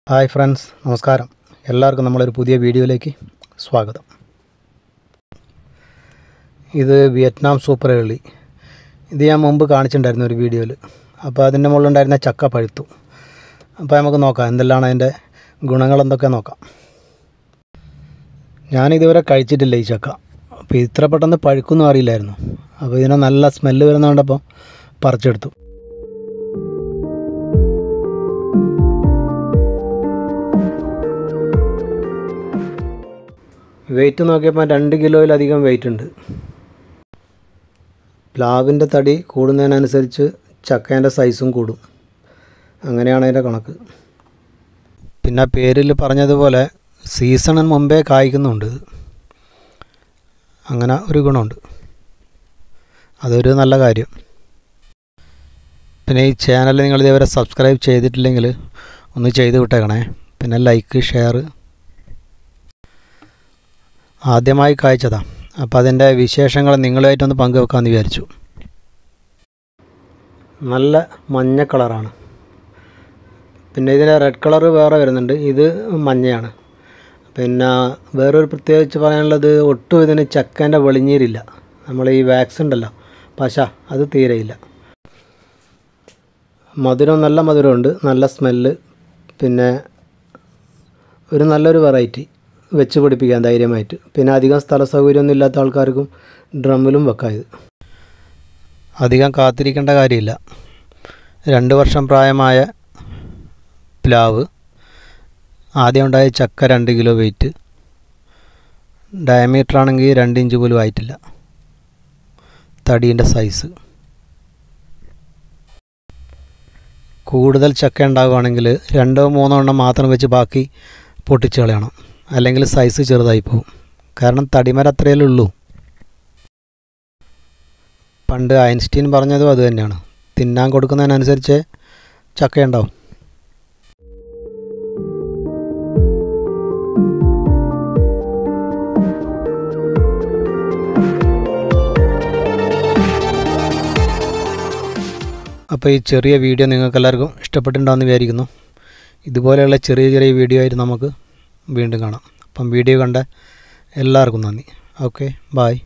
Hi friends നമസ്കാരം എല്ലാവർക്കും നമ്മളൊരു പുതിയ വീഡിയോയിലേക്ക് സ്വാഗതം ഇത് വിയറ്റ്നാം സൂപ്പർ എള്ളി ഇത് ഞാൻ മുമ്പ് കാണിച്ചിട്ടുണ്ടായിരുന്നു ഒരു വീഡിയോയിൽ അപ്പോൾ അതിൻ്റെ മുകളിലുണ്ടായിരുന്ന ചക്ക പഴുത്തു അപ്പോൾ നമുക്ക് നോക്കാം എന്തെല്ലാം അതിൻ്റെ ഗുണങ്ങൾ എന്തൊക്കെ നോക്കാം ഞാനിതുവരെ കഴിച്ചിട്ടില്ല ഈ ചക്ക അപ്പോൾ ഇത്ര പെട്ടെന്ന് പഴുക്കൊന്നും അറിയില്ലായിരുന്നു അപ്പോൾ ഇതിന് നല്ല സ്മെല്ല് വരുന്ന കണ്ടപ്പോൾ പറിച്ചെടുത്തു വെയിറ്റ് നോക്കിയപ്പോൾ രണ്ട് കിലോയിലധികം വെയിറ്റ് ഉണ്ട് പ്ലാവിൻ്റെ തടി കൂടുന്നതിനനുസരിച്ച് ചക്കേൻ്റെ സൈസും കൂടും അങ്ങനെയാണ് അതിൻ്റെ കണക്ക് പിന്നെ പേരിൽ പറഞ്ഞതുപോലെ സീസണിന് മുമ്പേ കായ്ക്കുന്നുണ്ട് ഇത്. അങ്ങനെ ഒരു ഗുണമുണ്ട് അതൊരു നല്ല കാര്യം പിന്നെ ഈ ചാനൽ നിങ്ങൾ ഇതേവരെ സബ്സ്ക്രൈബ് ചെയ്തിട്ടില്ലെങ്കിൽ ഒന്ന് ചെയ്ത് വിട്ടേക്കണേ പിന്നെ ലൈക്ക് ഷെയർ ആദ്യമായി കായ്ച്ചതാ അപ്പോൾ അതിൻ്റെ വിശേഷങ്ങൾ നിങ്ങളുമായിട്ടൊന്ന് പങ്കുവെക്കാമെന്ന് വിചാരിച്ചു നല്ല മഞ്ഞ കളറാണ് പിന്നെ ഇതിൻ്റെ റെഡ് കളർ വേറെ വരുന്നുണ്ട് ഇത് മഞ്ഞയാണ് പിന്നെ വേറൊരു പ്രത്യേകിച്ച് പറയാനുള്ളത് ഒട്ടും ഇതിന് ചക്കേൻ്റെ വെളിഞ്ഞീരില്ല നമ്മൾ ഈ വാക്സ് ഉണ്ടല്ലോ പശ അത് തീരെയില്ല മധുരം നല്ല മധുരമുണ്ട് നല്ല സ്മെല്ല് പിന്നെ ഒരു നല്ലൊരു വെറൈറ്റി വെച്ച് പിടിപ്പിക്കാം ധൈര്യമായിട്ട് പിന്നെ അധികം സ്ഥല സൗകര്യമൊന്നും ഇല്ലാത്ത ആൾക്കാർക്കും ഡ്രമ്മിലും വെക്കാം ഇത് അധികം കാത്തിരിക്കേണ്ട കാര്യമില്ല രണ്ട് വർഷം പ്രായമായ പ്ലാവ് ആദ്യം ഉണ്ടായ ചക്ക രണ്ട് കിലോ വെയിറ്റ് ഡയമീറ്റർ ആണെങ്കിൽ രണ്ട് ഇഞ്ച് പോലും ആയിട്ടില്ല തടീൻ്റെ സൈസ് കൂടുതൽ ചക്ക ഉണ്ടാവുകയാണെങ്കിൽ രണ്ടോ മൂന്നോ എണ്ണം മാത്രം വെച്ച് ബാക്കി പൊട്ടിച്ച് കളയണം അല്ലെങ്കിൽ സൈസ് ചെറുതായി പോകും കാരണം തടിമരം അത്രയല്ലേ ഉള്ളൂ പണ്ട് ഐൻസ്റ്റീൻ പറഞ്ഞതും അത് തന്നെയാണ് തിന്നാൻ കൊടുക്കുന്നതിനനുസരിച്ച് ചക്കയുണ്ടാവും അപ്പോൾ ഈ ചെറിയ വീഡിയോ നിങ്ങൾക്ക് എല്ലാവർക്കും ഇഷ്ടപ്പെട്ടിട്ടുണ്ടാവുമെന്ന് വിചാരിക്കുന്നു ഇതുപോലെയുള്ള ചെറിയ ചെറിയ വീഡിയോ ആയിട്ട് നമുക്ക് വീണ്ടും കാണാം അപ്പം വീഡിയോ കണ്ട എല്ലാവർക്കും നന്ദി ഓക്കെ ബായ്